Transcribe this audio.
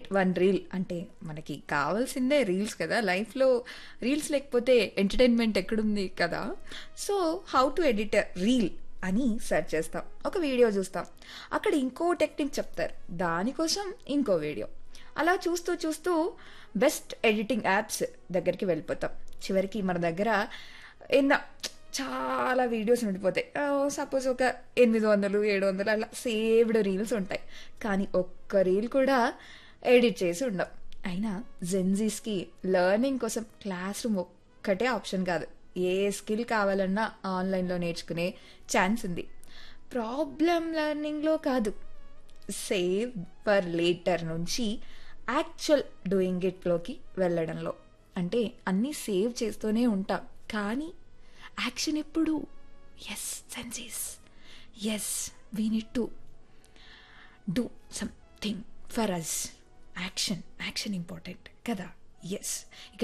one reel అంటే మనకి కావాల్సిందే రీల్స్ కదా లైఫ్లో రీల్స్ లేకపోతే ఎంటర్టైన్మెంట్ ఎక్కడుంది కదా so how to edit reel అని సెర్చ్ చేస్తాం ఒక వీడియో చూస్తాం అక్కడ ఇంకో టెక్నిక్ చెప్తారు దానికోసం ఇంకో వీడియో అలా చూస్తూ చూస్తూ బెస్ట్ ఎడిటింగ్ యాప్స్ దగ్గరికి వెళ్ళిపోతాం చివరికి మన దగ్గర ఎన్న చాలా వీడియోస్ ఉండిపోతాయి సపోజ్ ఒక ఎనిమిది వందలు ఏడు వందలు అలా సేవ్డ్ రీల్స్ ఉంటాయి కానీ ఒక్క రీల్ కూడా ఎడిట్ చేసి ఉండవు అయినా జెన్జీస్కి లెర్నింగ్ కోసం క్లాస్ రూమ్ ఒక్కటే ఆప్షన్ కాదు ఏ స్కిల్ కావాలన్నా ఆన్లైన్లో నేర్చుకునే ఛాన్స్ ఉంది ప్రాబ్లం లెర్నింగ్లో కాదు సేవ్ ఫర్ లేటర్ నుంచి యాక్చువల్ డూయింగ్ ఇట్లోకి వెళ్ళడంలో అంటే అన్నీ సేవ్ చేస్తూనే ఉంటాం కానీ యాక్షన్ ఎప్పుడు as senses as we need to do something for us action action important కదా ఎస్ ఇక